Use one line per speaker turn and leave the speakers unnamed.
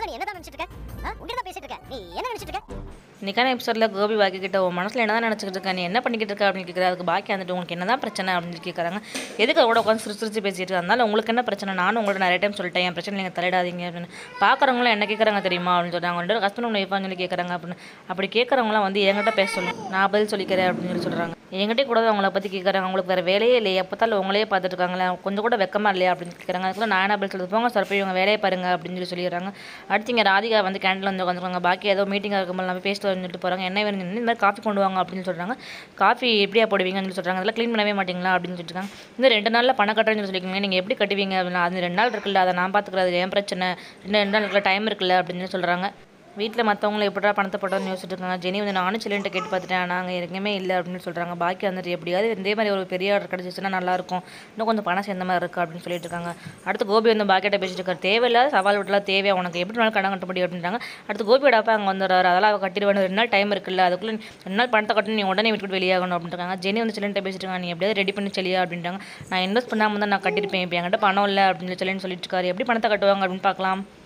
நீ என்னதான் நினைச்சிட்டு இருக்க ஆ? உன்கிட்ட தான் பேசிட்டு இருக்க நீ என்ன நினைச்சிட்டு இருக்க
இன்னைக்கான எபிசோடில் கோபி பாக்கி கிட்ட உன் மனசில் என்ன தான் நினச்சிக்கிட்டு இருக்க நீ என்ன பண்ணிக்கிட்டு இருக்க அப்படின்னு கேட்குற அதுக்கு பாக்கி வந்துட்டு உங்களுக்கு என்ன தான் பிரச்சனை அப்படின்னு கேட்குறாங்க எதுக்கு கூட உட்காந்து சிரிச்சு சிரிச்சு பேசிட்டு இருக்கா? அதனால உங்களுக்கு என்ன பிரச்சனை நானும் உங்கள்ட்ட நிறைய டைம் சொல்லிட்டேன் என் பிரச்சனை நீங்கள் தலையிடாதீங்க அப்படின்னு பார்க்குறவங்களும் என்ன கேட்குறாங்க தெரியுமா அப்படின்னு சொல்கிறாங்க ரெண்டு ஹஸ்பண்ட் ஒய்ஃபான்னு சொல்லி கேட்குறாங்க அப்படின்னு அப்படி கேட்குறவங்களாம் வந்து என்கிட்ட பேச சொல்லும் நான் பதில் சொல்லிக்கிறேன் அப்படின்னு சொல்லி சொல்கிறாங்க என்கிட்டே கூட அவங்கள பற்றி கேட்குறாங்க அவங்களுக்கு வேறு வேலையே இல்லையே எப்போ பார்த்தாலும் உங்களே பார்த்துட்டு இருக்காங்களே கொஞ்சம் கூட வெக்கமா இல்லையா அப்படின்னு கேட்குறாங்க அதுக்குள்ள நான் என்ன பதில் சொல்லுது போங்க சார் போய் இவங்க வேலையை பாருங்க அப்படின்னு சொல்லி சொல்லிடுறாங்க அடுத்து இங்கே ராதிகா வந்து கேண்டில் வந்து உட்காந்துருக்காங்க பாக்கி ஏதோ மீட்டிங்காக இருக்கும்போது நம்ம பேசிட்டு வந்துட்டு போகிறாங்க என்ன வேணும் இந்த மாதிரி காஃபி கொண்டு வாங்க அப்படின்னு சொல்கிறாங்க காஃபி எப்படியா போடுவீங்கன்னு சொல்லி சொல்கிறாங்க அதெல்லாம் க்ளீன் பண்ணவே மாட்டீங்களா அப்படின்னு சொல்லிட்டுருக்காங்க இந்த ரெண்டு நாளில் பணம் கட்டுறேன்னு சொல்லி சொல்லியிருக்கீங்க நீங்கள் எப்படி கட்டுவீங்க அப்படின்னா அது ரெண்டு நாள் இருக்குல்ல அதை நான் பார்த்துக்கிறது என் பிரச்சனை இன்னும் ரெண்டு நாள் இருக்குல்ல டைம் இருக்குல்ல அப்படின்னு சொல்கிறாங்க வீட்டில் மற்றவங்கள எப்படா பணத்தை போட்டோன்னு யோசிச்சுட்டு இருக்காங்க ஜெனி வந்து நானும் சிலிண்ட கேட்டு பார்த்துட்டேன் நாங்கள் எங்கேயுமே இல்லை அப்படின்னு சொல்கிறாங்க பாக்கி வந்துட்டு எப்படியாவது இதே மாதிரி ஒரு பெரிய ஆர்டர் கிடச்சிச்சுன்னா நல்லாயிருக்கும் இன்னும் கொஞ்சம் பணம் சேர்ந்த மாதிரி இருக்குது அப்படின்னு சொல்லிட்டு இருக்காங்க அடுத்து கோபி வந்து பாக்கிட்ட பேசிட்டு இருக்காரு தேவையில்லாத சவால் விட்டுலாம் தேவையா உனக்கு எப்படி நாள் கடன் கட்ட முடியும் அப்படின்றாங்க அடுத்து கோபியோட அப்பா அங்கே வந்துடுறாரு அதெல்லாம் அவள் கட்டிடுவேன் ரெண்டு நாள் டைம் இருக்குல்ல அதுக்குள்ளே ரெண்டு நாள் பணத்தை கட்டணும் நீ உடனே விட்டு வெளியாகணும் அப்படின்றாங்க ஜெனி வந்து சிலிண்ட பேசிட்டு இருக்காங்க நீ எப்படியாவது ரெடி பண்ணி சொல்லியா அப்படின்றாங்க நான் இன்வெஸ்ட் பண்ணாமல் தான் நான் கட்டியிருப்பேன் இப்போ என்கிட்ட பணம் இல்லை அப்படின்னு சொல்லி சொல்லிட்டு இருக்காரு எப்படி பணத்தை கட்டுவாங்க அப்படின்னு பார்க்கலாம்